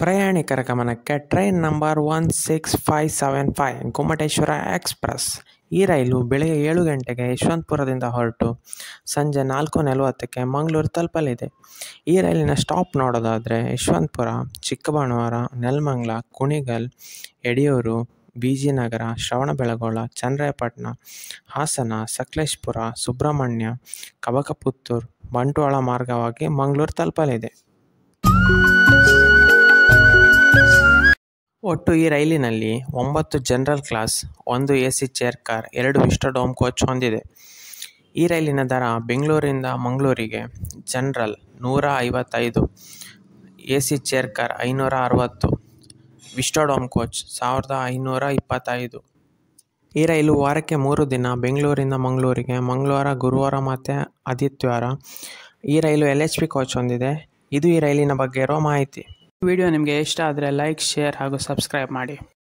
ಪ್ರಯಾಣಿಕರ ಗಮನಕ್ಕೆ train number one six five seven five Gommateshwara express ಈ ರೈಲು ಬೆಳಗ್ಗೆ ಏಳು ಗಂಟೆಗೆ ಯಶವಂತಪುರದಿಂದ ಹೊರಟು ಸಂಜೆ ನಾಲ್ಕು ನಲವತ್ತಕ್ಕೆ ಮಂಗಳೂರು ತಲುಪಲಿದೆ ಈ ರೈಲಿನ ಸ್ಟಾಪ್ ನೋಡೋದಾದರೆ ಯಶವಂತಪುರ ಚಿಕ್ಕಬಾಣಾವರ ನೆಲಮಂಗಲ ಕುಣಿಗಲ್ ಯಡಿಯೂರು ಬಿ ಜಿ ನಗರ ಶ್ರವಣಬೆಳಗೊಳ ಚನ್ನರಾಯಪಟ್ಟಣ ಹಾಸನ ಸಕಲೇಶಪುರ ಸುಬ್ರಹ್ಮಣ್ಯ ಕಬಕಪುತ್ತೂರು ಬಂಟ್ವಾಳ ಮಾರ್ಗವಾಗಿ ಮಂಗಳೂರು ತಲುಪಲಿದೆ ಒಟ್ಟು ಈ ರೈಲಿನಲ್ಲಿ ಒಂಬತ್ತು ಜನರಲ್ ಕ್ಲಾಸ್ ಒಂದು ಎ ಸಿ ಚೇರ್ ಕಾರ್ ಎರಡು ವಿಸ್ಟಾಡೋಮ್ ಕೋಚ್ ಹೊಂದಿದೆ ಈ ರೈಲಿನ ದರ ಬೆಂಗಳೂರಿಂದ ಮಂಗಳೂರಿಗೆ ಜನರಲ್ ನೂರ ಐವತ್ತೈದು ಎ ಸಿ ಚೇರ್ ಕಾರ್ ಐನೂರ ಅರವತ್ತು ವಿಸ್ಟಾಡೋಮ್ ಕೋಚ್ ಸಾವಿರದ ಐನೂರ ಇಪ್ಪತ್ತೈದು ಈ ರೈಲು ವಾರಕ್ಕೆ ಮೂರು ದಿನ ಬೆಂಗಳೂರಿಂದ ಮಂಗಳೂರಿಗೆ ಮಂಗಳವಾರ ಗುರುವಾರ ಮತ್ತು ಆದಿತ್ಯವಾರ ಈ ರೈಲು ಎಲ್ ಎಚ್ ಪಿ ಕೋಚ್ ಹೊಂದಿದೆ ಇದು ಈ ರೈಲಿನ ಬಗ್ಗೆ ಇರೋ ಮಾಹಿತಿ ವಿಡಿಯೋ ನಿಮಗೆ ಇಷ್ಟ ಆದರೆ ಲೈಕ್ ಶೇರ್ ಹಾಗೂ ಸಬ್ಸ್ಕ್ರೈಬ್ ಮಾಡಿ